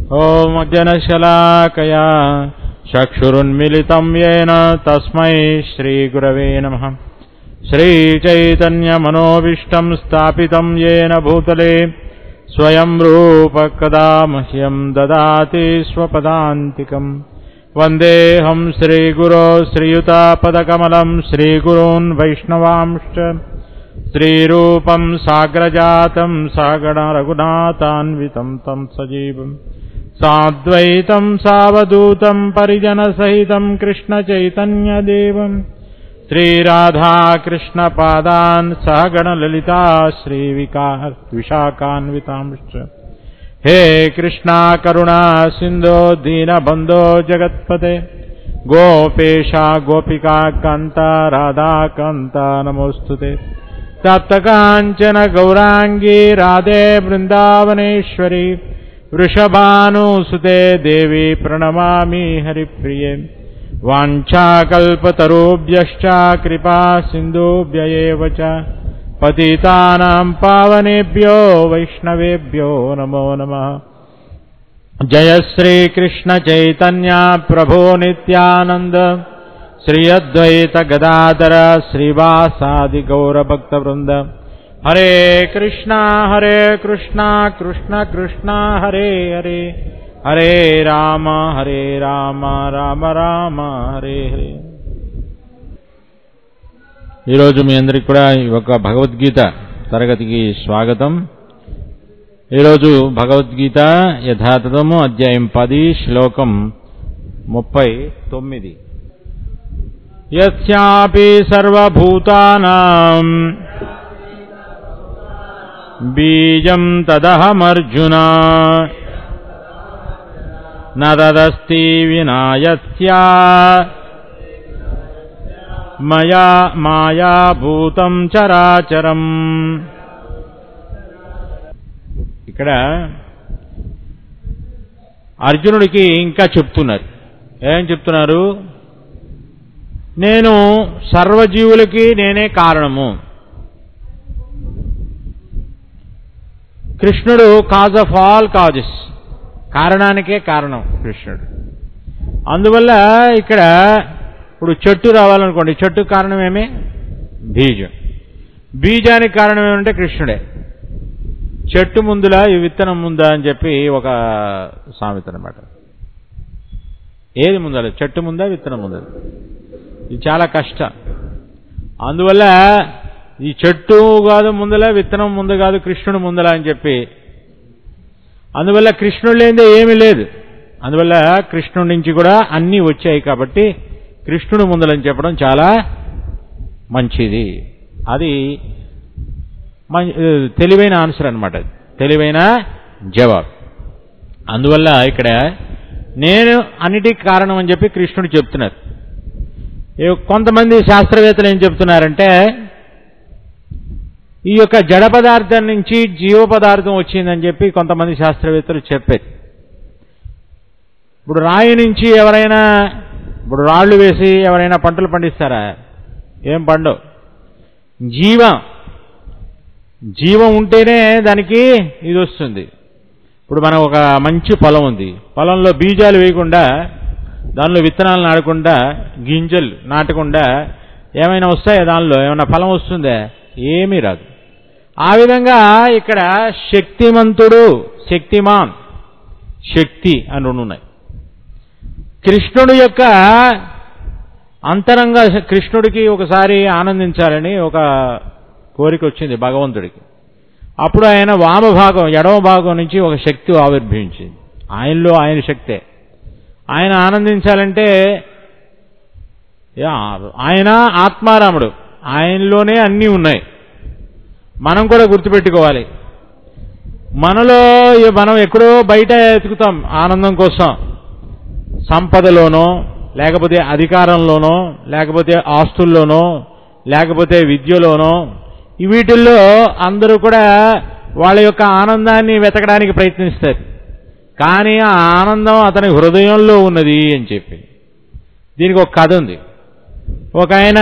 ॐ जनशलाकया चक्षुरुन्मिलितं येन तस्मै श्रीगुरवे नमः श्रीचैतन्यमनोभीष्टं स्थापितं येन भूतले स्वयं रूप कदा मह्यं ददाति स्वपदान्तिकम् वन्देऽहं श्रीगुरो श्रीयुतापदकमलं श्रीगुरून् वैष्णवांश्च श्रीरूपं साग्रजातं सागणरघुनाथान्वितं तं सजीवम् साद्वैतं सावधूतं परिजनसहितं कृष्णचैतन्यदेवम् श्रीराधाकृष्णपादान् सहगणललिता श्रीविका विशाखान्वितांश्च हे कृष्णा करुणा सिन्धो दीनबन्धो जगत्पते गोपेशा गोपिका कान्ता राधाकान्ता नमोऽस्तु ते तप्तकाञ्चन गौराङ्गी राधे वृन्दावनेश्वरी वृषभानुसुते देवी प्रणमामि हरिप्रिये वाञ्छाकल्पतरुभ्यश्च कृपा सिन्धुभ्य एव च पतितानां पावनेभ्यो वैष्णवेभ्यो नमो नमः जय श्रीकृष्णचैतन्या प्रभो नित्यानन्द श्री अद्वैत गदाधर श्रीवासादि गौरभक्तवृन्द हरे कृष्णा हरे कृष्णा कृष्ण कृष्णा हरे हरे हरे राम हरे రామ రామ రామ హరే హరే ఈరోజు మీ అందరికి కూడా ఈ యొక్క భగవద్గీత తరగతికి స్వాగతం ఈరోజు భగవద్గీత యథాతథము అధ్యాయం పది శ్లోకం ముప్పై తొమ్మిది యస్యాపి సర్వభూతానాం బీజం తదహమర్జున न तदस्ति विना यस्या మయా మాయాభూతం చరాచరం ఇక్కడ అర్జునుడికి ఇంకా చెప్తున్నారు ఏం చెప్తున్నారు నేను సర్వజీవులకి నేనే కారణము కృష్ణుడు కాజ్ ఆఫ్ ఆల్ కాజెస్ కారణానికే కారణం కృష్ణుడు అందువల్ల ఇక్కడ ఇప్పుడు చెట్టు రావాలనుకోండి చెట్టు కారణం ఏమి బీజం బీజానికి కారణం ఏమంటే కృష్ణుడే చెట్టు ముందులా ఈ విత్తనం ముందా అని చెప్పి ఒక సామెత అనమాట ఏది ముందర చెట్టు ముందా విత్తనం ముందా ఇది చాలా కష్టం అందువల్ల ఈ చెట్టు కాదు ముందల విత్తనం ముందు కాదు కృష్ణుడు ముందల అని చెప్పి అందువల్ల కృష్ణుడు లేనిదే ఏమీ లేదు అందువల్ల కృష్ణుడి నుంచి కూడా అన్నీ వచ్చాయి కాబట్టి కృష్ణుడు ముందలని చెప్పడం చాలా మంచిది అది తెలివైన ఆన్సర్ అనమాట తెలివైన జవాబు అందువల్ల ఇక్కడ నేను అన్నిటికీ కారణం అని చెప్పి కృష్ణుడు చెప్తున్నారు కొంతమంది శాస్త్రవేత్తలు ఏం చెప్తున్నారంటే ఈ యొక్క జడ పదార్థం నుంచి జీవ పదార్థం వచ్చిందని చెప్పి కొంతమంది శాస్త్రవేత్తలు చెప్పారు ఇప్పుడు రాయి నుంచి ఎవరైనా ఇప్పుడు రాళ్లు వేసి ఎవరైనా పంటలు పండిస్తారా ఏం పండవు జీవం జీవం ఉంటేనే దానికి ఇది వస్తుంది ఇప్పుడు మనం ఒక మంచి పొలం ఉంది పొలంలో బీజాలు వేయకుండా దానిలో విత్తనాలు నాడకుండా గింజలు నాటకుండా ఏమైనా వస్తాయా దానిలో ఏమైనా ఫలం వస్తుందా ఏమీ రాదు ఆ విధంగా ఇక్కడ శక్తిమంతుడు శక్తిమాన్ శక్తి అని రెండు ఉన్నాయి కృష్ణుడు యొక్క అంతరంగ కృష్ణుడికి ఒకసారి ఆనందించాలని ఒక కోరిక వచ్చింది భగవంతుడికి అప్పుడు ఆయన వామభాగం ఎడమ భాగం నుంచి ఒక శక్తి ఆవిర్భవించింది ఆయనలో ఆయన శక్తే ఆయన ఆనందించాలంటే ఆయన ఆత్మారాముడు ఆయనలోనే అన్నీ ఉన్నాయి మనం కూడా గుర్తుపెట్టుకోవాలి మనలో మనం ఎక్కడో బయట ఎతుకుతాం ఆనందం కోసం సంపదలోనో లేకపోతే అధికారంలోనో లేకపోతే ఆస్తుల్లోనో లేకపోతే విద్యలోనో వీటిల్లో అందరూ కూడా వాళ్ళ యొక్క ఆనందాన్ని వెతకడానికి ప్రయత్నిస్తారు కానీ ఆ ఆనందం అతని హృదయంలో ఉన్నది అని చెప్పి దీనికి ఒక కథ ఉంది ఒక ఆయన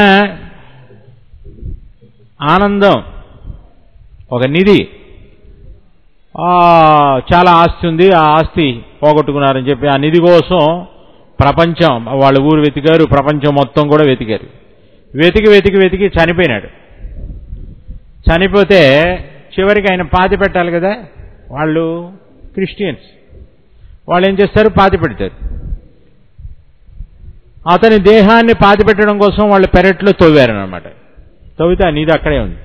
ఆనందం ఒక నిధి ఆ, చాలా ఆస్తి ఉంది ఆ ఆస్తి పోగొట్టుకున్నారని చెప్పి ఆ నిధి కోసం ప్రపంచం వాళ్ళ ఊరు వెతికారు ప్రపంచం మొత్తం కూడా వెతికారు వెతికి వెతికి వెతికి చనిపోయినాడు చనిపోతే చివరికి ఆయన పాతి పెట్టాలి కదా వాళ్ళు క్రిస్టియన్స్ వాళ్ళు ఏం చేస్తారు పాతి పెడతారు అతని దేహాన్ని పాతి పెట్టడం కోసం వాళ్ళు పెరట్లో తవ్వారనమాట తవ్వితే ఆ నిధి అక్కడే ఉంది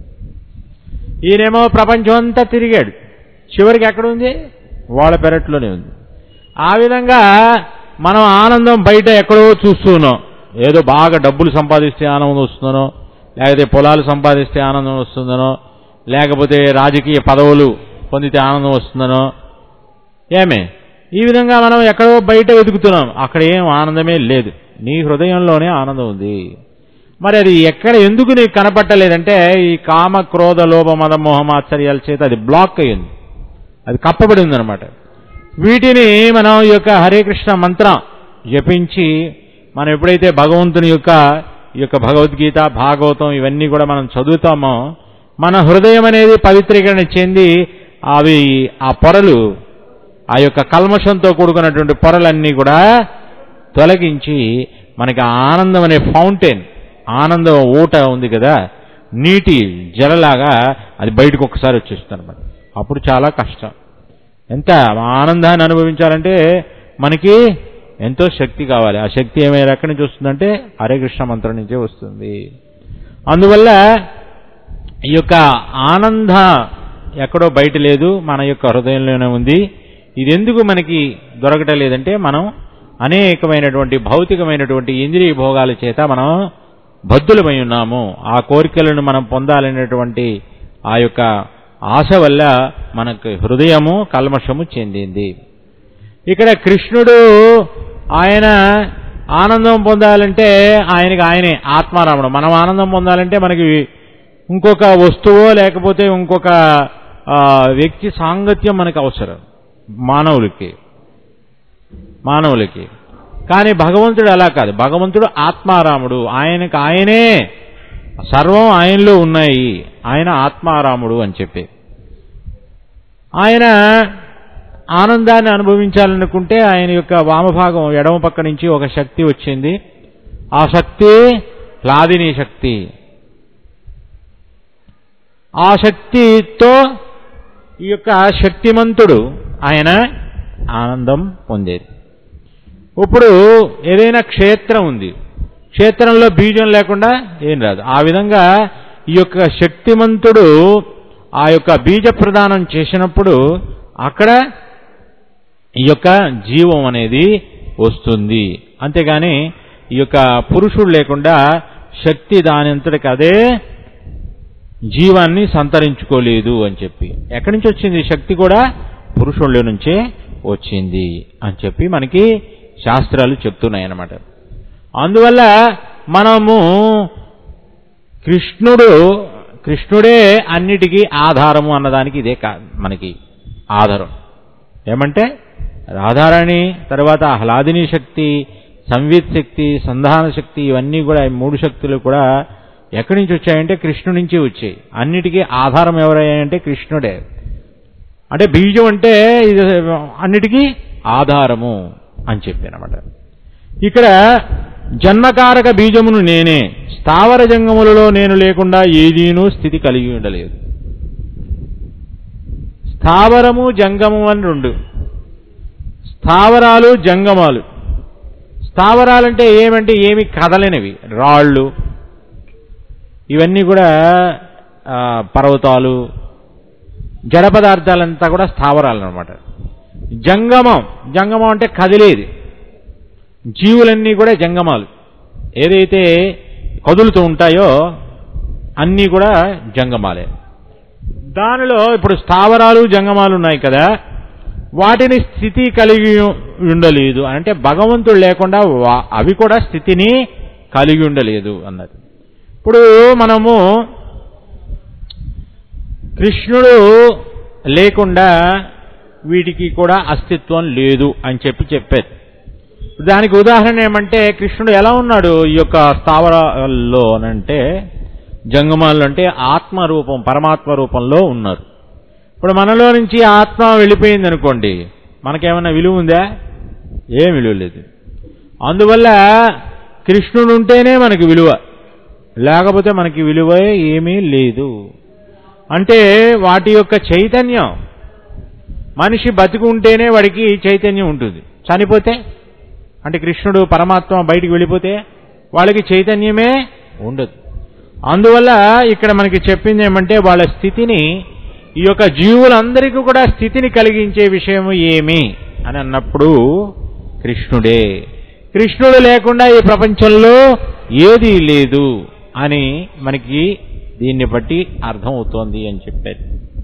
ఈయనేమో ప్రపంచం అంతా తిరిగాడు చివరికి ఎక్కడ ఉంది వాళ్ళ పెరట్లోనే ఉంది ఆ విధంగా మనం ఆనందం బయట ఎక్కడో చూస్తున్నాం ఏదో బాగా డబ్బులు సంపాదిస్తే ఆనందం వస్తుందనో లేకపోతే పొలాలు సంపాదిస్తే ఆనందం వస్తుందనో లేకపోతే రాజకీయ పదవులు పొందితే ఆనందం వస్తుందనో ఏమే ఈ విధంగా మనం ఎక్కడో బయట వెతుకుతున్నాం అక్కడ ఏం ఆనందమే లేదు నీ హృదయంలోనే ఆనందం ఉంది మరి అది ఎక్కడ ఎందుకు నీకు కనపట్టలేదంటే ఈ కామ క్రోధ లోభ మద మోహమాశ్చర్యాల చేత అది బ్లాక్ అయ్యింది అది కప్పబడి ఉందన్నమాట వీటిని మనం ఈ యొక్క హరే కృష్ణ మంత్రం జపించి మనం ఎప్పుడైతే భగవంతుని యొక్క ఈ యొక్క భగవద్గీత భాగవతం ఇవన్నీ కూడా మనం చదువుతామో మన హృదయం అనేది పవిత్రీకరణ చెంది అవి ఆ పొరలు ఆ యొక్క కల్మషంతో కూడుకున్నటువంటి పొరలన్నీ కూడా తొలగించి మనకి ఆ ఆనందం అనే ఫౌంటైన్ ఆనందం ఊట ఉంది కదా నీటి జలలాగా అది బయటకు ఒకసారి వచ్చేస్తుంది అనమాట అప్పుడు చాలా కష్టం ఎంత ఆనందాన్ని అనుభవించాలంటే మనకి ఎంతో శక్తి కావాలి ఆ శక్తి ఏమైనా ఎక్కడి నుంచి వస్తుందంటే హరే కృష్ణ మంత్రం నుంచే వస్తుంది అందువల్ల ఈ యొక్క ఆనంద ఎక్కడో బయట లేదు మన యొక్క హృదయంలోనే ఉంది ఇది ఎందుకు మనకి దొరకటం లేదంటే మనం అనేకమైనటువంటి భౌతికమైనటువంటి ఇంద్రియ భోగాల చేత మనం బద్దులమై ఉన్నాము ఆ కోరికలను మనం పొందాలనేటువంటి ఆ యొక్క ఆశ వల్ల మనకు హృదయము కల్మషము చెందింది ఇక్కడ కృష్ణుడు ఆయన ఆనందం పొందాలంటే ఆయనకి ఆయనే ఆత్మారాముడు మనం ఆనందం పొందాలంటే మనకి ఇంకొక వస్తువో లేకపోతే ఇంకొక ఆ, వ్యక్తి సాంగత్యం మనకు అవసరం మానవులకి మానవులకి కానీ భగవంతుడు అలా కాదు భగవంతుడు ఆత్మారాముడు ఆయనకు ఆయనే సర్వం ఆయనలో ఉన్నాయి ఆయన ఆత్మారాముడు అని చెప్పి ఆయన ఆనందాన్ని అనుభవించాలనుకుంటే ఆయన యొక్క వామభాగం ఎడమ పక్క నుంచి ఒక శక్తి వచ్చింది ఆ శక్తి హ్లాదిని శక్తి ఆ శక్తితో ఈ యొక్క శక్తిమంతుడు ఆయన ఆనందం పొందేది ఇప్పుడు ఏదైనా క్షేత్రం ఉంది క్షేత్రంలో బీజం లేకుండా ఏం రాదు ఆ విధంగా ఈ యొక్క శక్తిమంతుడు ఆ యొక్క బీజ ప్రదానం చేసినప్పుడు అక్కడ ఈ యొక్క జీవం అనేది వస్తుంది అంతేగాని ఈ యొక్క పురుషుడు లేకుండా శక్తి దానంతటికి అదే జీవాన్ని సంతరించుకోలేదు అని చెప్పి ఎక్కడి నుంచి వచ్చింది ఈ శక్తి కూడా పురుషుల్లో నుంచే వచ్చింది అని చెప్పి మనకి శాస్త్రాలు చెప్తున్నాయి అన్నమాట అందువల్ల మనము కృష్ణుడు కృష్ణుడే అన్నిటికీ ఆధారము అన్నదానికి ఇదే కా మనకి ఆధారం ఏమంటే రాధారాణి తర్వాత ఆహ్లాదిని శక్తి సంవిత్ శక్తి సంధాన శక్తి ఇవన్నీ కూడా ఈ మూడు శక్తులు కూడా ఎక్కడి నుంచి వచ్చాయంటే కృష్ణుడి నుంచి వచ్చాయి అన్నిటికీ ఆధారం ఎవరయ్యాయంటే కృష్ణుడే అంటే బీజం అంటే ఇది అన్నిటికీ ఆధారము అని చెప్పానమాట ఇక్కడ జన్మకారక బీజమును నేనే స్థావర జంగములలో నేను లేకుండా ఏదీనూ స్థితి కలిగి ఉండలేదు స్థావరము జంగము అని రెండు స్థావరాలు జంగమాలు స్థావరాలంటే ఏమంటే ఏమి కదలనివి రాళ్ళు ఇవన్నీ కూడా ఆ, పర్వతాలు జడ పదార్థాలంతా కూడా స్థావరాలు అనమాట జంగమం జంగమం అంటే కదిలేది జీవులన్నీ కూడా జంగమాలు ఏదైతే కదులుతూ ఉంటాయో అన్నీ కూడా జంగమాలే దానిలో ఇప్పుడు స్థావరాలు జంగమాలు ఉన్నాయి కదా వాటిని స్థితి కలిగి ఉండలేదు అంటే భగవంతుడు లేకుండా వా- అవి కూడా స్థితిని కలిగి ఉండలేదు అన్నది ఇప్పుడు మనము కృష్ణుడు లేకుండా వీటికి కూడా అస్తిత్వం లేదు అని చెప్పి చెప్పారు దానికి ఉదాహరణ ఏమంటే కృష్ణుడు ఎలా ఉన్నాడు ఈ యొక్క స్థావరాల్లో అంటే జంగమాలు అంటే ఆత్మ రూపం పరమాత్మ రూపంలో ఉన్నారు ఇప్పుడు మనలో నుంచి ఆత్మ వెళ్ళిపోయింది అనుకోండి మనకేమైనా విలువ ఉందా ఏం విలువ లేదు అందువల్ల కృష్ణుడు ఉంటేనే మనకి విలువ లేకపోతే మనకి విలువ ఏమీ లేదు అంటే వాటి యొక్క చైతన్యం మనిషి బతికి ఉంటేనే వాడికి చైతన్యం ఉంటుంది చనిపోతే అంటే కృష్ణుడు పరమాత్మ బయటికి వెళ్ళిపోతే వాళ్ళకి చైతన్యమే ఉండదు అందువల్ల ఇక్కడ మనకి చెప్పింది ఏమంటే వాళ్ళ స్థితిని ఈ యొక్క జీవులందరికీ కూడా స్థితిని కలిగించే విషయం ఏమి అని అన్నప్పుడు కృష్ణుడే కృష్ణుడు లేకుండా ఈ ప్రపంచంలో ఏదీ లేదు అని మనకి దీన్ని బట్టి అర్థమవుతోంది అని చెప్పారు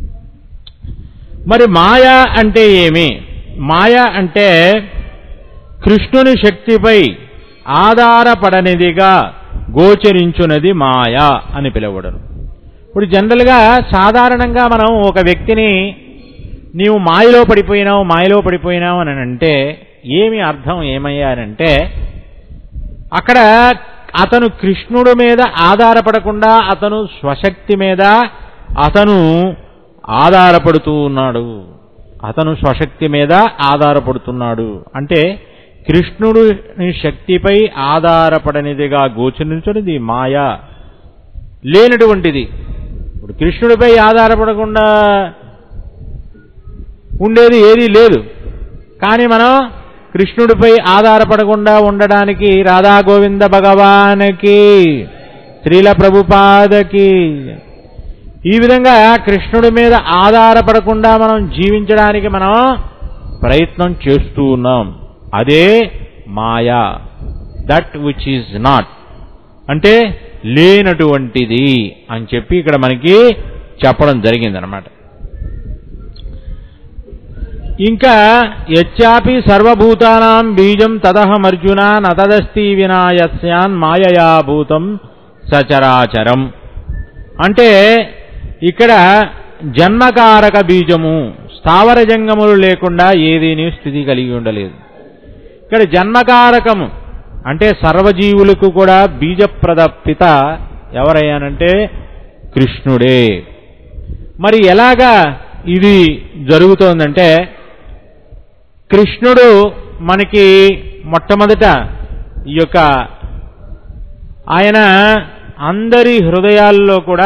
మరి మాయ అంటే ఏమి మాయ అంటే కృష్ణుని శక్తిపై ఆధారపడనిదిగా గోచరించున్నది మాయ అని పిలవడం ఇప్పుడు జనరల్గా సాధారణంగా మనం ఒక వ్యక్తిని నీవు మాయలో పడిపోయినావు మాయలో పడిపోయినావు అని అంటే ఏమి అర్థం ఏమయ్యారంటే అక్కడ అతను కృష్ణుడు మీద ఆధారపడకుండా అతను స్వశక్తి మీద అతను ఆధారపడుతూ ఉన్నాడు అతను స్వశక్తి మీద ఆధారపడుతున్నాడు అంటే కృష్ణుడు శక్తిపై ఆధారపడనిదిగా గోచరించనిది మాయ లేనటువంటిది ఇప్పుడు కృష్ణుడిపై ఆధారపడకుండా ఉండేది ఏదీ లేదు కానీ మనం కృష్ణుడిపై ఆధారపడకుండా ఉండడానికి రాధా గోవింద భగవానికి శ్రీల ప్రభుపాదకి ఈ విధంగా కృష్ణుడి మీద ఆధారపడకుండా మనం జీవించడానికి మనం ప్రయత్నం చేస్తూ ఉన్నాం అదే maya that which is not అంటే లేనటువంటిది అని చెప్పి ఇక్కడ మనకి చెప్పడం జరిగిందనమాట ఇంకా యచ్చాపి సర్వభూతానాం బీజం తదహమర్జున నతదస్తి వినాయస్యాన్ మాయయా భూతం సచరాచరం అంటే ఇక్కడ జన్మకారక బీజము స్థావర జంగములు లేకుండా ఏదీని స్థితి కలిగి ఉండలేదు ఇక్కడ జన్మకారకము అంటే సర్వజీవులకు కూడా బీజప్రద పిత ఎవరయ్యానంటే కృష్ణుడే మరి ఎలాగా ఇది జరుగుతోందంటే కృష్ణుడు మనకి మొట్టమొదట ఈ యొక్క ఆయన అందరి హృదయాల్లో కూడా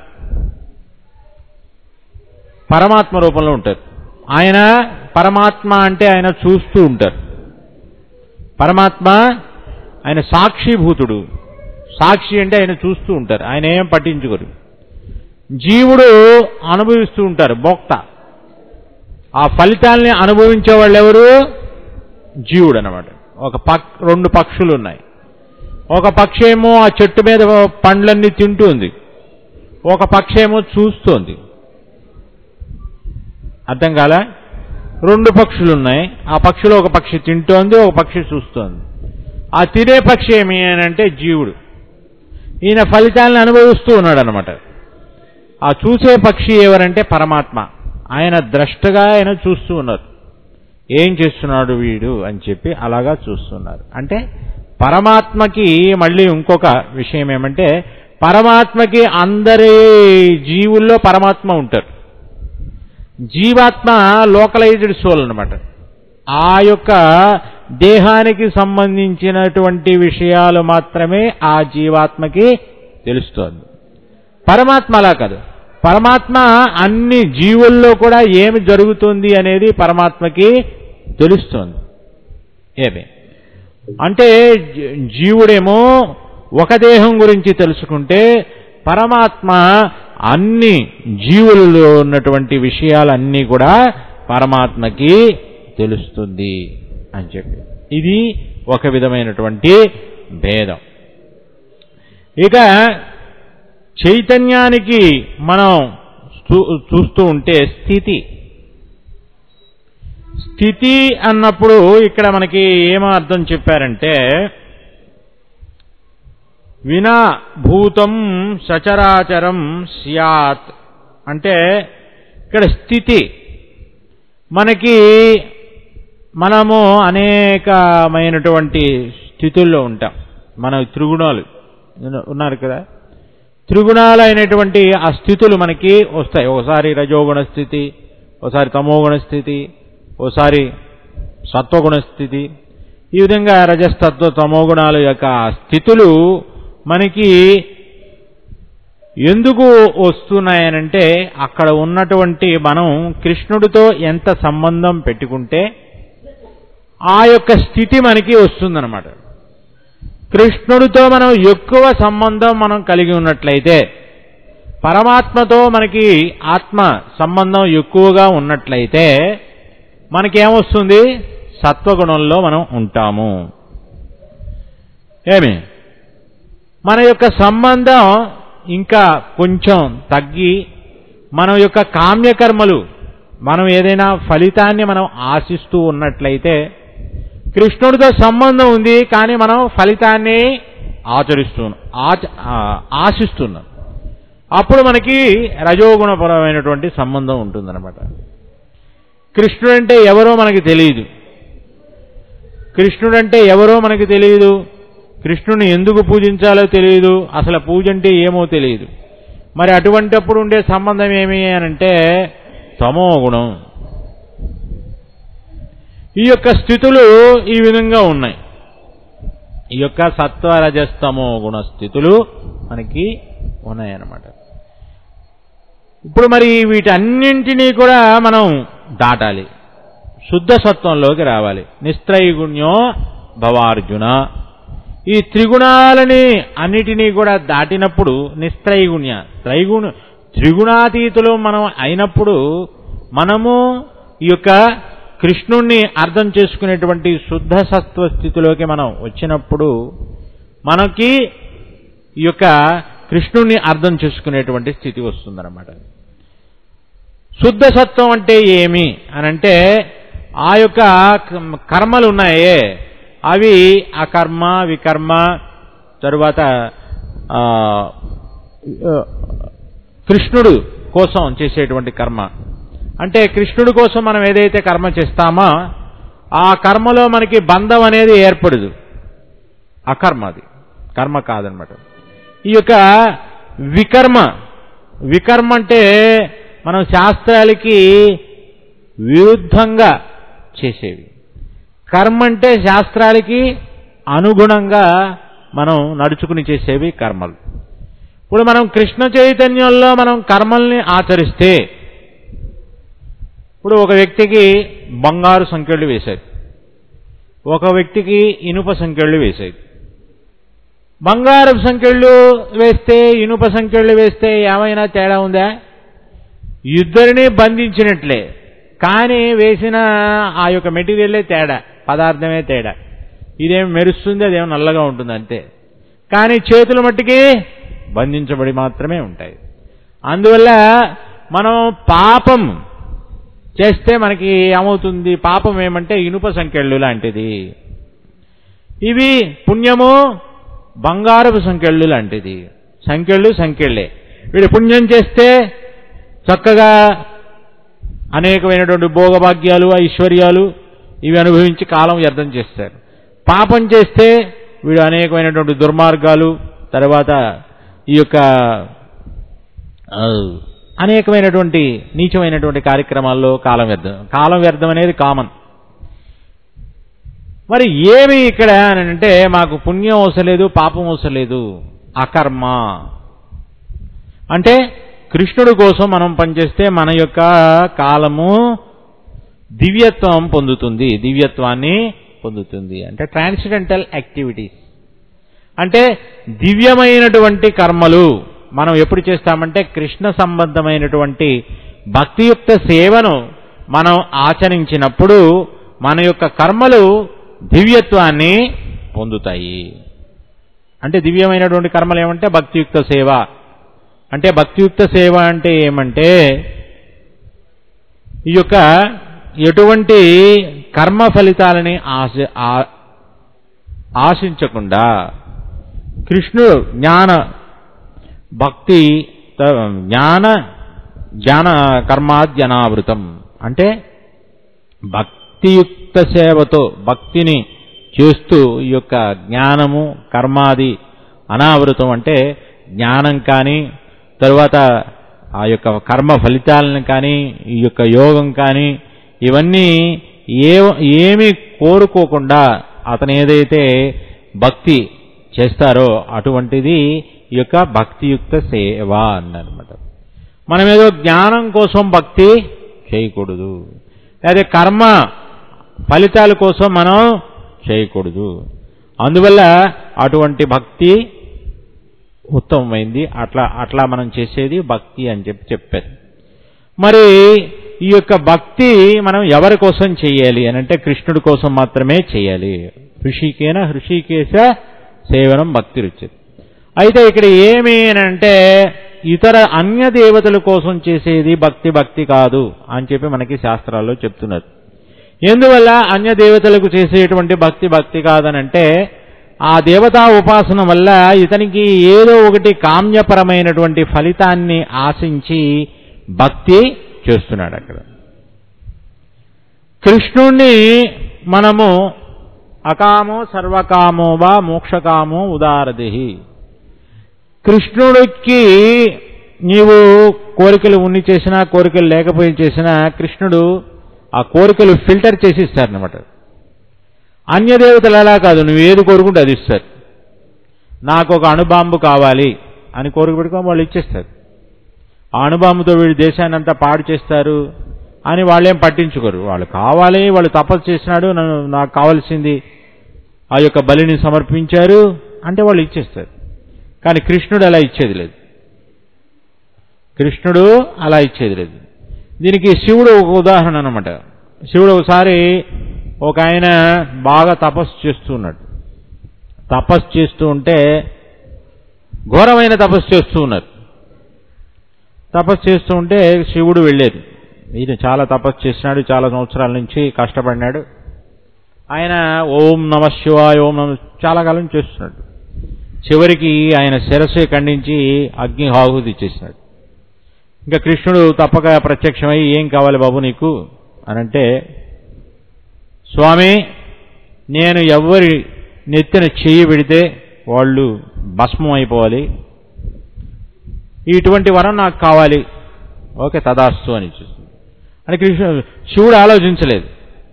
పరమాత్మ రూపంలో ఉంటారు ఆయన పరమాత్మ అంటే ఆయన చూస్తూ ఉంటారు పరమాత్మ ఆయన సాక్షిభూతుడు సాక్షి అంటే ఆయన చూస్తూ ఉంటారు ఆయన ఏం పట్టించుకోరు జీవుడు అనుభవిస్తూ ఉంటారు భోక్త ఆ ఫలితాల్ని అనుభవించే వాళ్ళు ఎవరు జీవుడు అనమాట ఒక పక్ రెండు పక్షులు ఉన్నాయి ఒక పక్షి ఏమో ఆ చెట్టు మీద పండ్లన్నీ తింటుంది ఒక పక్షి ఏమో చూస్తోంది అర్థం కాలా రెండు పక్షులు ఉన్నాయి ఆ పక్షిలో ఒక పక్షి తింటోంది ఒక పక్షి చూస్తోంది ఆ తినే పక్షి ఏమి అని అంటే జీవుడు ఈయన ఫలితాలను అనుభవిస్తూ ఉన్నాడు అనమాట ఆ చూసే పక్షి ఎవరంటే పరమాత్మ ఆయన ద్రష్టగా ఆయన చూస్తూ ఉన్నారు ఏం చేస్తున్నాడు వీడు అని చెప్పి అలాగా చూస్తున్నారు అంటే పరమాత్మకి మళ్ళీ ఇంకొక విషయం ఏమంటే పరమాత్మకి అందరి జీవుల్లో పరమాత్మ ఉంటారు జీవాత్మ లోకలైజ్డ్ సోల్ అనమాట ఆ యొక్క దేహానికి సంబంధించినటువంటి విషయాలు మాత్రమే ఆ జీవాత్మకి తెలుస్తోంది పరమాత్మ అలా కాదు పరమాత్మ అన్ని జీవుల్లో కూడా ఏమి జరుగుతుంది అనేది పరమాత్మకి తెలుస్తోంది ఏమే అంటే జీ- జీవుడేమో ఒక దేహం గురించి తెలుసుకుంటే పరమాత్మ అన్ని జీవులలో ఉన్నటువంటి విషయాలన్నీ కూడా పరమాత్మకి తెలుస్తుంది అని చెప్పి ఇది ఒక విధమైనటువంటి భేదం ఇక చైతన్యానికి మనం చూ- చూస్తూ ఉంటే స్థితి స్థితి అన్నప్పుడు ఇక్కడ మనకి ఏమో అర్థం చెప్పారంటే వినా భూతం సచరాచరం స్యాత్ అంటే ఇక్కడ స్థితి మనకి మనము అనేకమైనటువంటి స్థితుల్లో ఉంటాం మన త్రిగుణాలు ఉన్నారు కదా త్రిగుణాలైనటువంటి ఆ స్థితులు మనకి వస్తాయి ఒకసారి రజోగుణ స్థితి ఒకసారి తమోగుణ స్థితి ఒకసారి సత్వగుణ స్థితి ఈ విధంగా రజస్తత్వ తమోగుణాల యొక్క స్థితులు మనకి ఎందుకు వస్తున్నాయనంటే అక్కడ ఉన్నటువంటి మనం కృష్ణుడితో ఎంత సంబంధం పెట్టుకుంటే ఆ యొక్క స్థితి మనకి వస్తుందన్నమాట కృష్ణుడితో మనం ఎక్కువ సంబంధం మనం కలిగి ఉన్నట్లయితే పరమాత్మతో మనకి ఆత్మ సంబంధం ఎక్కువగా ఉన్నట్లయితే మనకేమొస్తుంది సత్వగుణంలో మనం ఉంటాము ఏమి మన యొక్క సంబంధం ఇంకా కొంచెం తగ్గి మన యొక్క కామ్యకర్మలు మనం ఏదైనా ఫలితాన్ని మనం ఆశిస్తూ ఉన్నట్లయితే కృష్ణుడితో సంబంధం ఉంది కానీ మనం ఫలితాన్ని ఆచరిస్తున్నాం ఆచ ఆశిస్తున్నాం అప్పుడు మనకి రజోగుణపరమైనటువంటి సంబంధం ఉంటుందన్నమాట కృష్ణుడంటే ఎవరో మనకి తెలియదు కృష్ణుడంటే ఎవరో మనకి తెలియదు కృష్ణుని ఎందుకు పూజించాలో తెలియదు అసలు పూజ అంటే ఏమో తెలియదు మరి అటువంటిప్పుడు ఉండే సంబంధం ఏమి అనంటే తమో గుణం ఈ యొక్క స్థితులు ఈ విధంగా ఉన్నాయి ఈ యొక్క సత్వరజస్తమో గుణ స్థితులు మనకి ఉన్నాయన్నమాట ఇప్పుడు మరి వీటన్నింటినీ కూడా మనం దాటాలి శుద్ధ సత్వంలోకి రావాలి నిస్త్రైగుణ్యో భవార్జున ఈ త్రిగుణాలని అన్నిటినీ కూడా దాటినప్పుడు నిస్త్రైగుణ్య త్రైగుణ త్రిగుణాతీతులు మనం అయినప్పుడు మనము ఈ యొక్క కృష్ణుణ్ణి అర్థం చేసుకునేటువంటి శుద్ధ సత్వ స్థితిలోకి మనం వచ్చినప్పుడు మనకి ఈ యొక్క కృష్ణుణ్ణి అర్థం చేసుకునేటువంటి స్థితి వస్తుందన్నమాట శుద్ధ సత్వం అంటే ఏమి అనంటే ఆ యొక్క కర్మలు ఉన్నాయే అవి అకర్మ వికర్మ తరువాత కృష్ణుడు కోసం చేసేటువంటి కర్మ అంటే కృష్ణుడి కోసం మనం ఏదైతే కర్మ చేస్తామో ఆ కర్మలో మనకి బంధం అనేది ఏర్పడదు అకర్మ అది కర్మ కాదనమాట ఈ యొక్క వికర్మ వికర్మ అంటే మనం శాస్త్రాలకి విరుద్ధంగా చేసేవి కర్మ అంటే శాస్త్రాలకి అనుగుణంగా మనం నడుచుకుని చేసేవి కర్మలు ఇప్పుడు మనం కృష్ణ చైతన్యంలో మనం కర్మల్ని ఆచరిస్తే ఇప్పుడు ఒక వ్యక్తికి బంగారు సంఖ్యలు వేశారు ఒక వ్యక్తికి ఇనుప సంఖ్యలు వేశారు బంగారు సంఖ్యలు వేస్తే ఇనుప సంఖ్యలు వేస్తే ఏమైనా తేడా ఉందా ఇద్దరిని బంధించినట్లే కానీ వేసిన ఆ యొక్క మెటీరియలే తేడా పదార్థమే తేడా ఇదేం మెరుస్తుంది అదేం నల్లగా ఉంటుంది అంతే కానీ చేతుల మట్టికి బంధించబడి మాత్రమే ఉంటాయి అందువల్ల మనం పాపం చేస్తే మనకి ఏమవుతుంది పాపం ఏమంటే ఇనుప సంఖ్యలు లాంటిది ఇవి పుణ్యము బంగారపు సంఖ్యలు లాంటిది సంఖ్యలు సంఖ్యలే వీడు పుణ్యం చేస్తే చక్కగా అనేకమైనటువంటి భోగభాగ్యాలు ఐశ్వర్యాలు ఇవి అనుభవించి కాలం వ్యర్థం చేస్తారు పాపం చేస్తే వీడు అనేకమైనటువంటి దుర్మార్గాలు తర్వాత ఈ యొక్క అనేకమైనటువంటి నీచమైనటువంటి కార్యక్రమాల్లో కాలం వ్యర్థం కాలం వ్యర్థం అనేది కామన్ మరి ఏమి ఇక్కడ అని అంటే మాకు పుణ్యం అవసరం లేదు పాపం అవసరం లేదు అకర్మ అంటే కృష్ణుడు కోసం మనం పనిచేస్తే మన యొక్క కాలము దివ్యత్వం పొందుతుంది దివ్యత్వాన్ని పొందుతుంది అంటే ట్రాన్సిడెంటల్ యాక్టివిటీస్ అంటే దివ్యమైనటువంటి కర్మలు మనం ఎప్పుడు చేస్తామంటే కృష్ణ సంబంధమైనటువంటి భక్తియుక్త సేవను మనం ఆచరించినప్పుడు మన యొక్క కర్మలు దివ్యత్వాన్ని పొందుతాయి అంటే దివ్యమైనటువంటి కర్మలు ఏమంటే భక్తియుక్త సేవ అంటే భక్తియుక్త సేవ అంటే ఏమంటే ఈ యొక్క ఎటువంటి కర్మ ఫలితాలని ఆశ ఆ- ఆశించకుండా కృష్ణుడు జ్ఞాన భక్తి త- జ్ఞాన జ్ఞాన కర్మాద్యనావృతం అంటే భక్తియుక్త సేవతో భక్తిని చేస్తూ ఈ యొక్క జ్ఞానము కర్మాది అనావృతం అంటే జ్ఞానం కానీ తరువాత ఆ యొక్క కర్మ ఫలితాలను కానీ ఈ యొక్క యోగం కానీ ఇవన్నీ ఏ ఏమీ కోరుకోకుండా అతను ఏదైతే భక్తి చేస్తారో అటువంటిది ఈ యొక్క భక్తియుక్త సేవ అన్నమాట మనం ఏదో జ్ఞానం కోసం భక్తి చేయకూడదు లేదా కర్మ ఫలితాల కోసం మనం చేయకూడదు అందువల్ల అటువంటి భక్తి ఉత్తమమైంది అట్లా అట్లా మనం చేసేది భక్తి అని చెప్పి చెప్పారు మరి ఈ యొక్క భక్తి మనం ఎవరి కోసం చేయాలి అని అంటే కృష్ణుడి కోసం మాత్రమే చేయాలి హృషికేన హృషికేశ సేవనం భక్తి రుచిది అయితే ఇక్కడ ఏమి అని అంటే ఇతర అన్య దేవతల కోసం చేసేది భక్తి భక్తి కాదు అని చెప్పి మనకి శాస్త్రాల్లో చెప్తున్నారు ఎందువల్ల అన్య దేవతలకు చేసేటువంటి భక్తి భక్తి కాదనంటే ఆ దేవతా ఉపాసన వల్ల ఇతనికి ఏదో ఒకటి కామ్యపరమైనటువంటి ఫలితాన్ని ఆశించి భక్తి చేస్తున్నాడు అక్కడ కృష్ణుణ్ణి మనము అకామో సర్వకామో వా మోక్షకామో ఉదారదిహి కృష్ణుడికి నీవు కోరికలు ఉన్ని చేసినా కోరికలు లేకపోయి చేసినా కృష్ణుడు ఆ కోరికలు ఫిల్టర్ చేసి ఇస్తారనమాట అన్యదేవతలు అలా కాదు నువ్వు ఏది కోరుకుంటే అది ఇస్తారు నాకు ఒక అణుబాంబు కావాలి అని కోరిక పెట్టుకొని వాళ్ళు ఇచ్చేస్తారు ఆ అణుబాంబుతో వీడు దేశాన్ని అంతా పాడు చేస్తారు అని వాళ్ళేం పట్టించుకోరు వాళ్ళు కావాలి వాళ్ళు తపస్సు చేసినాడు నన్ను నాకు కావాల్సింది ఆ యొక్క బలిని సమర్పించారు అంటే వాళ్ళు ఇచ్చేస్తారు కానీ కృష్ణుడు అలా ఇచ్చేది లేదు కృష్ణుడు అలా ఇచ్చేది లేదు దీనికి శివుడు ఒక ఉదాహరణ అనమాట శివుడు ఒకసారి ఒక ఆయన బాగా తపస్సు చేస్తూ ఉన్నాడు తపస్సు చేస్తూ ఉంటే ఘోరమైన తపస్సు చేస్తూ ఉన్నారు తపస్సు చేస్తూ ఉంటే శివుడు వెళ్ళేది ఈయన చాలా తపస్సు చేసినాడు చాలా సంవత్సరాల నుంచి కష్టపడినాడు ఆయన ఓం నమ శివాయ ఓం నమ చాలా కాలం చేస్తున్నాడు చివరికి ఆయన శిరస్సు ఖండించి అగ్ని ఆహుతి ఇచ్చేసినాడు ఇంకా కృష్ణుడు తప్పక ప్రత్యక్షమై ఏం కావాలి బాబు నీకు అనంటే స్వామి నేను ఎవరి నెత్తిన చెయ్యి పెడితే వాళ్ళు భస్మం అయిపోవాలి ఇటువంటి వరం నాకు కావాలి ఓకే తదాస్తు అని చూస్తుంది అని కృష్ణ శివుడు ఆలోచించలేదు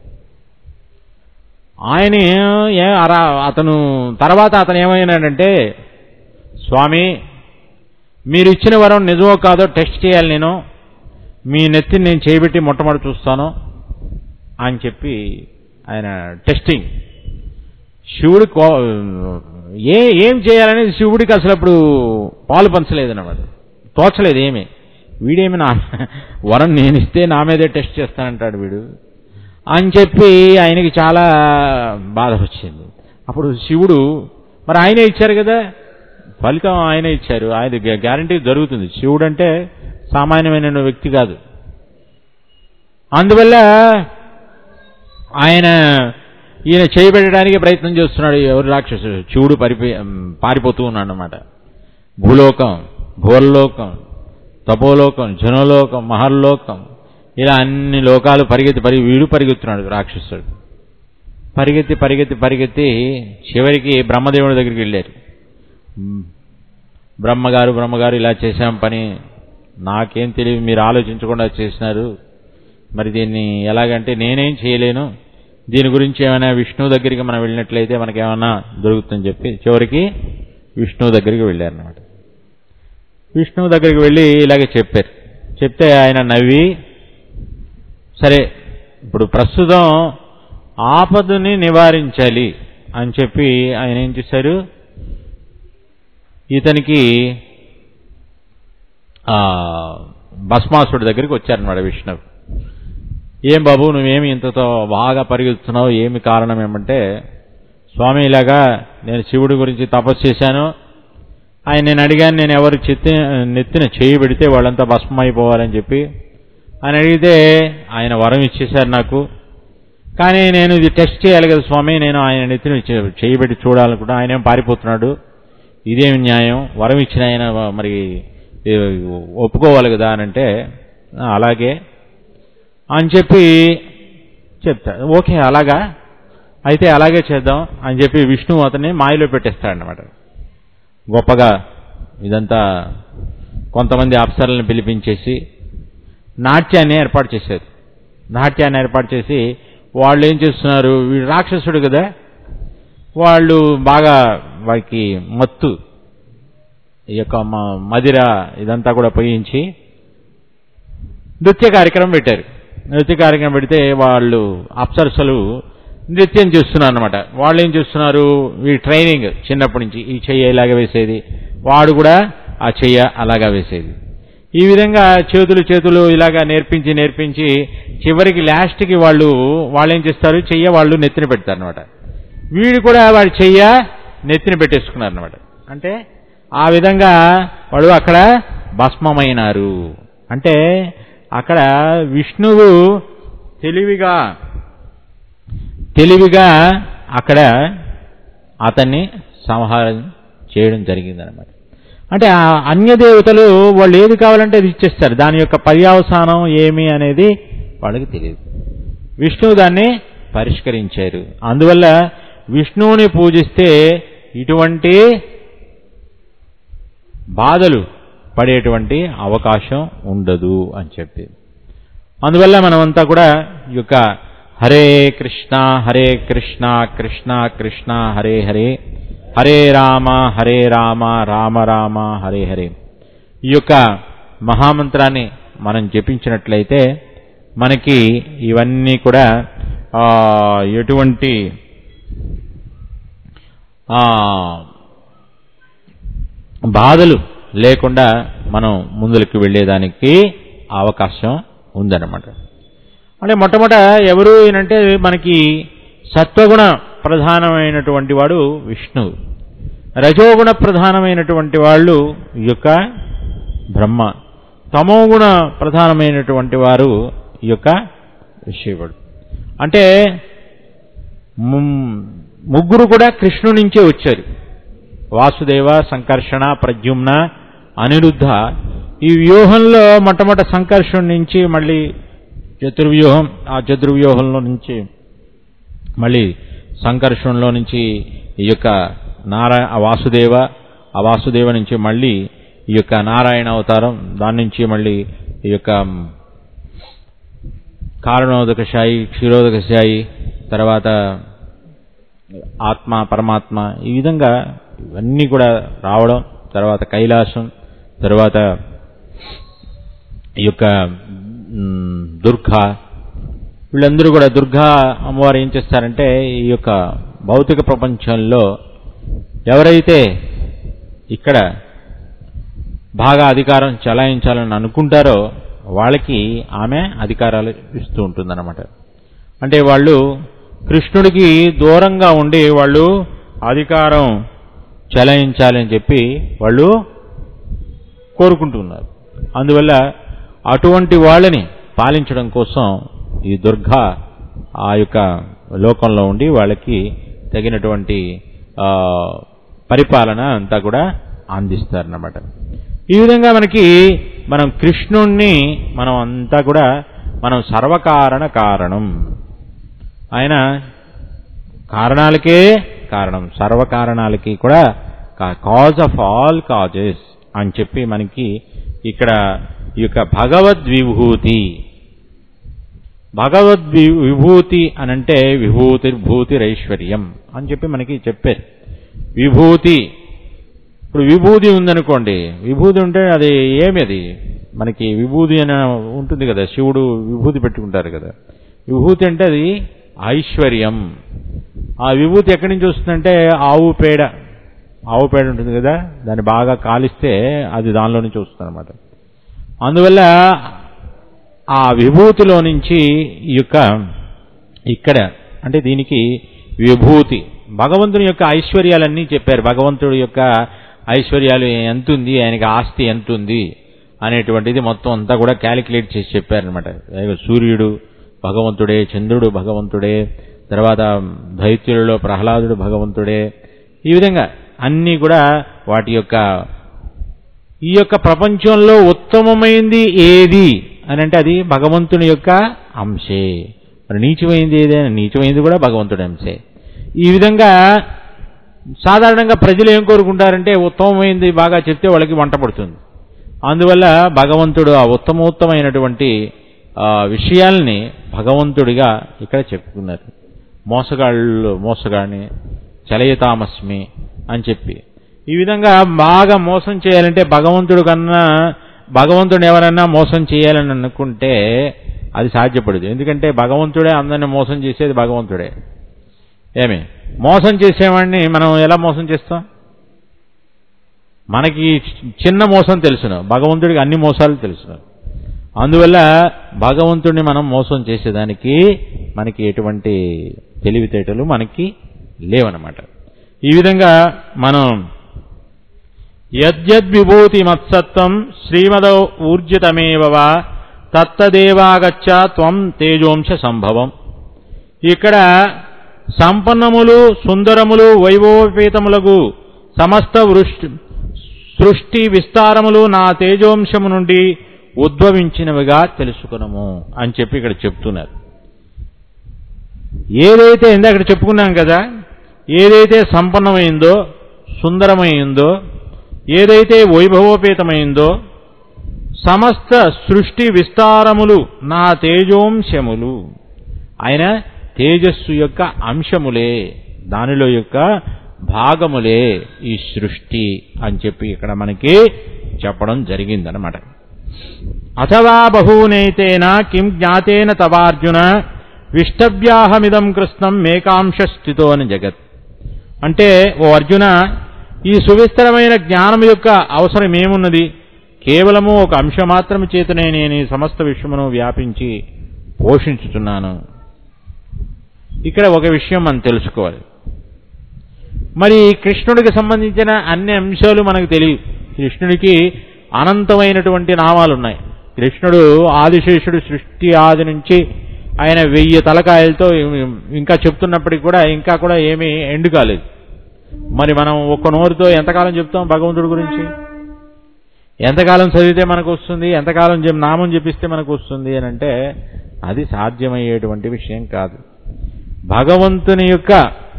ఆయన ఏ అరా అతను తర్వాత అతను ఏమైనాడంటే స్వామి మీరు ఇచ్చిన వరం నిజమో కాదో టెస్ట్ చేయాలి నేను మీ నెత్తిని నేను చేయబెట్టి మొట్టమొదటి చూస్తాను అని చెప్పి ఆయన టెస్టింగ్ శివుడు ఏ ఏం చేయాలనేది శివుడికి అసలు అప్పుడు పాలు పంచలేదన్నమాట తోచలేదు ఏమి వీడేమి నా వరం నేను ఇస్తే నా మీదే టెస్ట్ చేస్తానంటాడు వీడు అని చెప్పి ఆయనకి చాలా బాధ వచ్చింది అప్పుడు శివుడు మరి ఆయనే ఇచ్చారు కదా ఫలితం ఆయనే ఇచ్చారు ఆయన గ్యారంటీ జరుగుతుంది శివుడు అంటే సామాన్యమైన వ్యక్తి కాదు అందువల్ల ఆయన ఈయన చేయబెట్టడానికి ప్రయత్నం చేస్తున్నాడు ఎవరు రాక్షసుడు శివుడు పరిపి పారిపోతూ ఉన్నాడు అన్నమాట భూలోకం భూర్లోకం తపోలోకం జనలోకం మహర్లోకం ఇలా అన్ని లోకాలు పరిగెత్తి పరిగి వీడు పరిగెత్తున్నాడు రాక్షసుడు పరిగెత్తి పరిగెత్తి పరిగెత్తి చివరికి బ్రహ్మదేవుడి దగ్గరికి వెళ్ళారు బ్రహ్మగారు బ్రహ్మగారు ఇలా చేశాం పని నాకేం తెలియదు మీరు ఆలోచించకుండా చేసినారు మరి దీన్ని ఎలాగంటే నేనేం చేయలేను దీని గురించి ఏమైనా విష్ణువు దగ్గరికి మనం వెళ్ళినట్లయితే మనకేమైనా దొరుకుతుందని చెప్పి చివరికి విష్ణువు దగ్గరికి వెళ్ళారనమాట విష్ణువు దగ్గరికి వెళ్ళి ఇలాగే చెప్పారు చెప్తే ఆయన నవ్వి సరే ఇప్పుడు ప్రస్తుతం ఆపదని నివారించాలి అని చెప్పి ఆయన ఏం చేశారు ఇతనికి భస్మాసుడి దగ్గరికి వచ్చారనమాట విష్ణువు ఏం బాబు నువ్వేమి ఇంతతో బాగా పరిగెత్తున్నావు ఏమి కారణం ఏమంటే స్వామి ఇలాగా నేను శివుడి గురించి తపస్సు చేశాను ఆయన నేను అడిగాను నేను ఎవరు చెత్తి నెత్తిన చేయి పెడితే వాళ్ళంతా భస్మం అయిపోవాలని చెప్పి ఆయన అడిగితే ఆయన వరం ఇచ్చేశారు నాకు కానీ నేను ఇది టెస్ట్ చేయాలి కదా స్వామి నేను ఆయన నెత్తిన చేయి పెట్టి చూడాలనుకుంటా ఆయన ఏం పారిపోతున్నాడు ఇదేమి న్యాయం వరం ఇచ్చిన ఆయన మరి ఒప్పుకోవాలి కదా అని అంటే అలాగే అని చెప్పి చెప్తాడు ఓకే అలాగా అయితే అలాగే చేద్దాం అని చెప్పి విష్ణువు అతన్ని మాయలో పెట్టేస్తాడనమాట గొప్పగా ఇదంతా కొంతమంది అప్సరలను పిలిపించేసి నాట్యాన్ని ఏర్పాటు చేశారు నాట్యాన్ని ఏర్పాటు చేసి వాళ్ళు ఏం చేస్తున్నారు వీడు రాక్షసుడు కదా వాళ్ళు బాగా వారికి మత్తు ఈ యొక్క మ- మదిర ఇదంతా కూడా పోయించి నృత్య కార్యక్రమం పెట్టారు నృత్య కార్యక్రమం పెడితే వాళ్ళు అప్సరసలు నృత్యం చేస్తున్నారు అనమాట వాళ్ళు ఏం చేస్తున్నారు ఈ ట్రైనింగ్ చిన్నప్పటి నుంచి ఈ చెయ్య ఇలాగ వేసేది వాడు కూడా ఆ చెయ్య అలాగా వేసేది ఈ విధంగా చేతులు చేతులు ఇలాగా నేర్పించి నేర్పించి చివరికి లాస్ట్కి వాళ్ళు వాళ్ళు ఏం చేస్తారు చెయ్య వాళ్ళు నెత్తిన పెడతారు అనమాట వీడు కూడా వాడి చెయ్య నెత్తిన పెట్టేసుకున్నారు అనమాట అంటే ఆ విధంగా వాడు అక్కడ భస్మమైనారు అంటే అక్కడ విష్ణువు తెలివిగా తెలివిగా అక్కడ అతన్ని సంహారం చేయడం జరిగిందనమాట అంటే ఆ అన్య దేవతలు వాళ్ళు ఏది కావాలంటే అది ఇచ్చేస్తారు దాని యొక్క పర్యావసానం ఏమి అనేది వాళ్ళకి తెలియదు విష్ణువు దాన్ని పరిష్కరించారు అందువల్ల విష్ణువుని పూజిస్తే ఇటువంటి బాధలు పడేటువంటి అవకాశం ఉండదు అని చెప్పి అందువల్ల మనమంతా కూడా ఈ యొక్క హరే కృష్ణ హరే కృష్ణ కృష్ణ కృష్ణ హరే హరే హరే రామ హరే రామ రామ రామ హరే హరే ఈ యొక్క మహామంత్రాన్ని మనం జపించినట్లయితే మనకి ఇవన్నీ కూడా ఆ, ఎటువంటి ఆ, బాధలు లేకుండా మనం ముందులకు వెళ్ళేదానికి అవకాశం ఉందన్నమాట అంటే మొట్టమొదట ఎవరు అంటే మనకి సత్వగుణ ప్రధానమైనటువంటి వాడు విష్ణువు రజోగుణ ప్రధానమైనటువంటి వాళ్ళు ఈ యొక్క బ్రహ్మ తమోగుణ ప్రధానమైనటువంటి వారు ఈ యొక్క శివుడు అంటే ము- ముగ్గురు కూడా కృష్ణు నుంచే వచ్చారు వాసుదేవ సంకర్షణ ప్రద్యుమ్న అనిరుద్ధ ఈ వ్యూహంలో మొట్టమొదట సంకర్షణ నుంచి మళ్ళీ చతుర్వ్యూహం ఆ చతుర్వ్యూహంలో నుంచి మళ్ళీ సంకర్షణలో నుంచి ఈ యొక్క నారాయణ ఆ వాసుదేవ ఆ వాసుదేవ నుంచి మళ్ళీ ఈ యొక్క నారాయణ అవతారం దాని నుంచి మళ్ళీ ఈ యొక్క కారణోదక శాయి క్షీరోదక శాయి తర్వాత ఆత్మ పరమాత్మ ఈ విధంగా ఇవన్నీ కూడా రావడం తర్వాత కైలాసం తర్వాత ఈ యొక్క మ్, దుర్గా వీళ్ళందరూ కూడా దుర్గా అమ్మవారు ఏం చేస్తారంటే ఈ యొక్క భౌతిక ప్రపంచంలో ఎవరైతే ఇక్కడ బాగా అధికారం చలాయించాలని అనుకుంటారో వాళ్ళకి ఆమె అధికారాలు ఇస్తూ ఉంటుందన్నమాట అంటే వాళ్ళు కృష్ణుడికి దూరంగా ఉండి వాళ్ళు అధికారం చలాయించాలని చెప్పి వాళ్ళు కోరుకుంటున్నారు అందువల్ల అటువంటి వాళ్ళని పాలించడం కోసం ఈ దుర్గా ఆ యొక్క లోకంలో ఉండి వాళ్ళకి తగినటువంటి ఆ, పరిపాలన అంతా కూడా అందిస్తారన్నమాట ఈ విధంగా మనకి మనం కృష్ణుణ్ణి మనం అంతా కూడా మనం సర్వకారణ కారణం ఆయన కారణాలకే కారణం సర్వకారణాలకి కూడా కాజ్ ఆఫ్ ఆల్ కాజెస్ అని చెప్పి మనకి ఇక్కడ ఈ యొక్క భగవద్విభూతి భగవద్ వి- విభూతి అనంటే విభూతిర్భూతిరైశ్వర్యం అని చెప్పి మనకి చెప్పారు విభూతి ఇప్పుడు విభూతి ఉందనుకోండి విభూతి ఉంటే అది ఏమి అది మనకి విభూతి అని ఉంటుంది కదా శివుడు విభూతి పెట్టుకుంటారు కదా విభూతి అంటే అది ఐశ్వర్యం ఆ విభూతి ఎక్కడి నుంచి వస్తుందంటే ఆవు పేడ ఆవు పేడ ఉంటుంది కదా దాన్ని బాగా కాలిస్తే అది దానిలో నుంచి వస్తుంది అనమాట అందువల్ల ఆ విభూతిలో నుంచి ఈ యొక్క ఇక్కడ అంటే దీనికి విభూతి భగవంతుని యొక్క ఐశ్వర్యాలన్నీ చెప్పారు భగవంతుడి యొక్క ఐశ్వర్యాలు ఎంత ఉంది ఆయనకి ఆస్తి ఎంత ఉంది అనేటువంటిది మొత్తం అంతా కూడా క్యాలిక్యులేట్ చేసి చెప్పారనమాట సూర్యుడు భగవంతుడే చంద్రుడు భగవంతుడే తర్వాత దైత్యులలో ప్రహ్లాదుడు భగవంతుడే ఈ విధంగా అన్నీ కూడా వాటి యొక్క ఈ యొక్క ప్రపంచంలో ఉత్తమమైంది ఏది అని అంటే అది భగవంతుని యొక్క అంశే మరి నీచమైంది ఏది అని నీచమైంది కూడా భగవంతుడి అంశే ఈ విధంగా సాధారణంగా ప్రజలు ఏం కోరుకుంటారంటే ఉత్తమమైంది బాగా చెప్తే వాళ్ళకి వంట పడుతుంది అందువల్ల భగవంతుడు ఆ ఉత్తమోత్తమైనటువంటి ఆ, విషయాల్ని భగవంతుడిగా ఇక్కడ చెప్పుకున్నారు మోసగాళ్ళు మోసగాడిని చలయతామస్మి అని చెప్పి ఈ విధంగా బాగా మోసం చేయాలంటే భగవంతుడు కన్నా భగవంతుడు ఎవరన్నా మోసం చేయాలని అనుకుంటే అది సాధ్యపడదు ఎందుకంటే భగవంతుడే అందరిని మోసం చేసేది భగవంతుడే ఏమి మోసం చేసేవాడిని మనం ఎలా మోసం చేస్తాం మనకి చిన్న మోసం తెలుసును భగవంతుడికి అన్ని మోసాలు తెలుసును అందువల్ల భగవంతుడిని మనం మోసం చేసేదానికి మనకి ఎటువంటి తెలివితేటలు మనకి లేవన్నమాట ఈ విధంగా మనం యద్యద్విభూతి మత్సత్వం శ్రీమదౌ ఊర్జితమేవ వా తత్తదేవాగచ్చ త్వం తేజోంశ సంభవం ఇక్కడ సంపన్నములు సుందరములు వైభవపేతములకు సమస్త వృష్టి సృష్టి విస్తారములు నా తేజోంశము నుండి ఉద్భవించినవిగా తెలుసుకునము అని చెప్పి ఇక్కడ చెప్తున్నారు ఏదైతే ఇందాక చెప్పుకున్నాం కదా ఏదైతే సంపన్నమైందో సుందరమైందో ఏదైతే వైభవోపేతమైందో సమస్త సృష్టి విస్తారములు నా తేజోంశములు ఆయన తేజస్సు యొక్క అంశములే దానిలో యొక్క భాగములే ఈ సృష్టి అని చెప్పి ఇక్కడ మనకి చెప్పడం జరిగిందనమాట అథవా బహూనైతేన కిం జ్ఞాతేన తవార్జున విష్టవ్యాహమిదం కృష్ణం మేకాంశ స్థితో అని జగత్ అంటే ఓ అర్జున ఈ సువిస్తరమైన జ్ఞానం యొక్క అవసరం ఏమున్నది కేవలము ఒక అంశం మాత్రం చేతనే నేను ఈ సమస్త విశ్వమును వ్యాపించి పోషించుతున్నాను ఇక్కడ ఒక విషయం మనం తెలుసుకోవాలి మరి కృష్ణుడికి సంబంధించిన అన్ని అంశాలు మనకు తెలియదు కృష్ణుడికి అనంతమైనటువంటి నామాలు ఉన్నాయి కృష్ణుడు ఆదిశేషుడు సృష్టి ఆది నుంచి ఆయన వెయ్యి తలకాయలతో ఇంకా చెప్తున్నప్పటికీ కూడా ఇంకా కూడా ఏమీ ఎండు కాలేదు మరి మనం ఒక్క నోరుతో ఎంతకాలం చెప్తాం భగవంతుడి గురించి ఎంతకాలం చదివితే మనకు వస్తుంది ఎంతకాలం చెప్- నామం జపిస్తే మనకు వస్తుంది అని అంటే అది సాధ్యమయ్యేటువంటి విషయం కాదు భగవంతుని యొక్క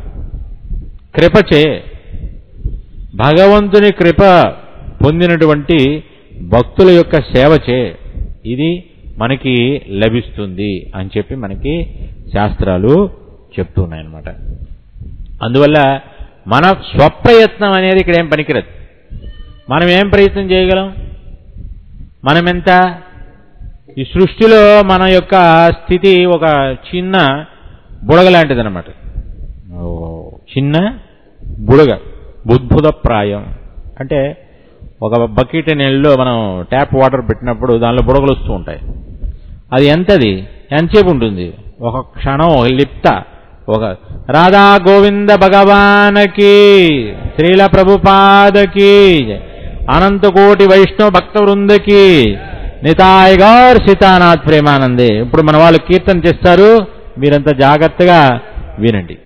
కృపచే భగవంతుని కృప పొందినటువంటి భక్తుల యొక్క సేవచే ఇది మనకి లభిస్తుంది అని చెప్పి మనకి శాస్త్రాలు చెప్తున్నాయన్నమాట అందువల్ల మన స్వప్రయత్నం అనేది ఇక్కడ ఏం పనికిరదు మనం ఏం ప్రయత్నం చేయగలం మనం ఎంత ఈ సృష్టిలో మన యొక్క స్థితి ఒక చిన్న బుడగ లాంటిదన్నమాట ఓ, చిన్న బుడగ బుద్భుత ప్రాయం అంటే ఒక బకెట్ నీళ్ళలో మనం ట్యాప్ వాటర్ పెట్టినప్పుడు దానిలో బుడగలు వస్తూ ఉంటాయి అది ఎంతది ఎంతసేపు ఉంటుంది ఒక క్షణం ఒక లిప్త ఒక రాధా గోవింద భగవానకి శ్రీల ప్రభుపాదకి అనంత కోటి వైష్ణవ భక్త వృందకి నితాయ్ గౌర్ సీతానాథ్ ప్రేమానందే ఇప్పుడు మన వాళ్ళు కీర్తన చేస్తారు మీరంతా జాగ్రత్తగా వినండి